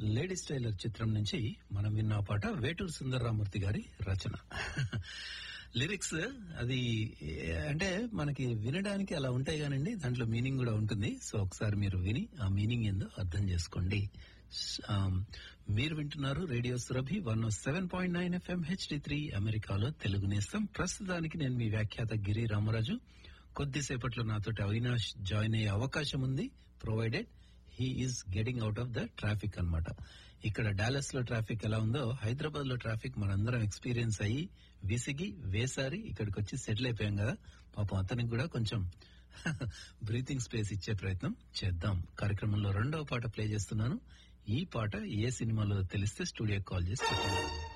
ladies tailor చిత్రం నుంచి మనం విన్న ఆ పాట వేటూరు సుందరరామూర్తి గారి రచన లిరిక్స్ అది ఏ, అంటే మనకి వినడానికి అలా ఉంటాయి కానండి దాంట్లో మీనింగ్ కూడా ఉంటుంది సో ఒకసారి మీరు విని ఆ మీనింగ్ ఏందో అర్థం చేసుకోండి స్- ఆమ్, మీరు వింటున్నారు radio Surabhi one seven point nine FM HD three అమెరికాలో తెలుగు నేస్తం ప్రస్తుతానికి నేను మీ వ్యాఖ్యాత గిరి రామరాజు కొద్దిసేపట్లో నాతోటి అవినాష్ జాయిన్ అయ్యే అవకాశం ఉంది provided he is getting out of the traffic అన్నమాట ఇక్కడ డాలస్ లో ట్రాఫిక్ ఎలా ఉందో హైదరాబాద్ లో ట్రాఫిక్ మనందరం ఎక్స్పీరియన్స్ అయ్యి విసిగి వేసారి ఇక్కడికి వచ్చి సెటిల్ అయిపోయాం కదా పాపం అతనికి కూడా కొంచెం బ్రీతింగ్ స్పేస్ ఇచ్చే ప్రయత్నం చేద్దాం కార్యక్రమంలో రెండవ పాట ప్లే చేస్తున్నాను ఈ పాట ఏ సినిమాలో తెలిస్తే స్టూడియో కాల్ చేసి చెప్పండి